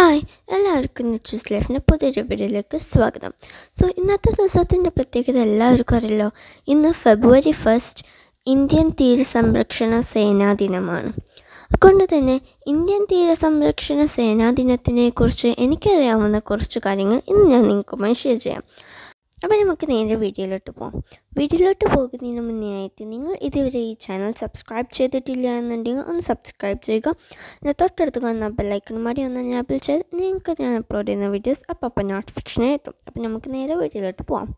hi എല്ലാവർക്കും നിച്ചൂസ് ലൈഫിൻ്റെ പുതിയൊരു വീഡിയോയിലേക്ക് സ്വാഗതം സോ ഇന്നത്തെ ദിവസത്തിൻ്റെ പ്രത്യേകത എല്ലാവർക്കും അറിയല്ലോ ഇന്ന് ഫെബ്രുവരി ഫസ്റ്റ് ഇന്ത്യൻ തീരസംരക്ഷണ സേനാ ദിനമാണ് അതുകൊണ്ട് തന്നെ ഇന്ത്യൻ തീരസംരക്ഷണ സേനാ ദിനത്തിനെക്കുറിച്ച് എനിക്കറിയാവുന്ന കുറച്ച് കാര്യങ്ങൾ ഇന്ന് ഞാൻ നിങ്ങൾക്കുമായി ഷെയർ ചെയ്യാം അപ്പോൾ നമുക്ക് നേരെ വീഡിയോയിലോട്ട് പോകാം വീഡിയോയിലോട്ട് പോകുന്നതിന് മുന്നേ ആയിട്ട് നിങ്ങൾ ഇതുവരെ ഈ ചാനൽ സബ്സ്ക്രൈബ് ചെയ്തിട്ടില്ല എന്നുണ്ടെങ്കിൽ ഒന്ന് സബ്സ്ക്രൈബ് ചെയ്യുക പിന്നെ തൊട്ടടുത്ത് കാണുന്ന ബെല്ലൈക്കൺ മാറി ഒന്ന് എനാബിൾ ചെയ്ത് നിങ്ങൾക്ക് ഞാൻ അപ്ലോഡ് ചെയ്യുന്ന വീഡിയോസ് അപ്പം അപ്പം നോട്ടിഫിക്കേഷനായി എത്തും അപ്പം നമുക്ക് നേരെ വീഡിയോയിലോട്ട് പോകാം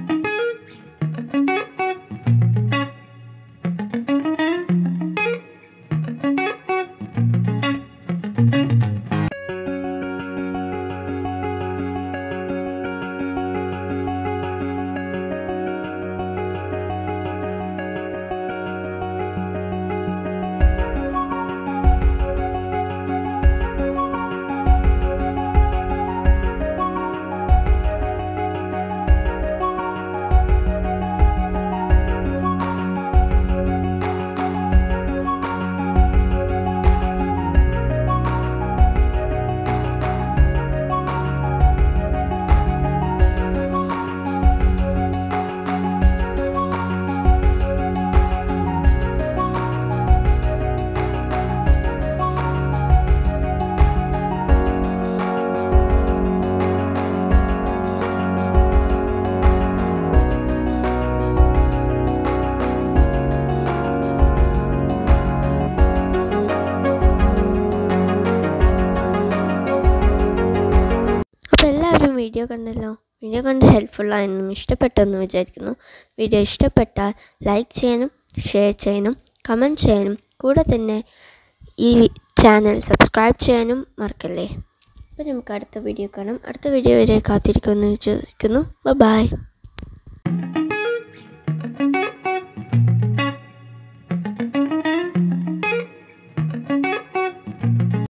അപ്പോൾ എല്ലാവരും വീഡിയോ കണ്ടല്ലോ വീഡിയോ കണ്ട് ഹെൽപ്ഫുള്ളായെന്നും ഇഷ്ടപ്പെട്ടെന്ന് വിചാരിക്കുന്നു വീഡിയോ ഇഷ്ടപ്പെട്ടാൽ ലൈക്ക് ചെയ്യാനും ഷെയർ ചെയ്യാനും കമൻറ്റ് ചെയ്യാനും കൂടെ തന്നെ ഈ ചാനൽ സബ്സ്ക്രൈബ് ചെയ്യാനും മറക്കല്ലേ അപ്പോൾ നമുക്ക് അടുത്ത വീഡിയോ കാണാം അടുത്ത വീഡിയോ വരെ കാത്തിരിക്കുമെന്ന് വിശ്വസിക്കുന്നു ബൈ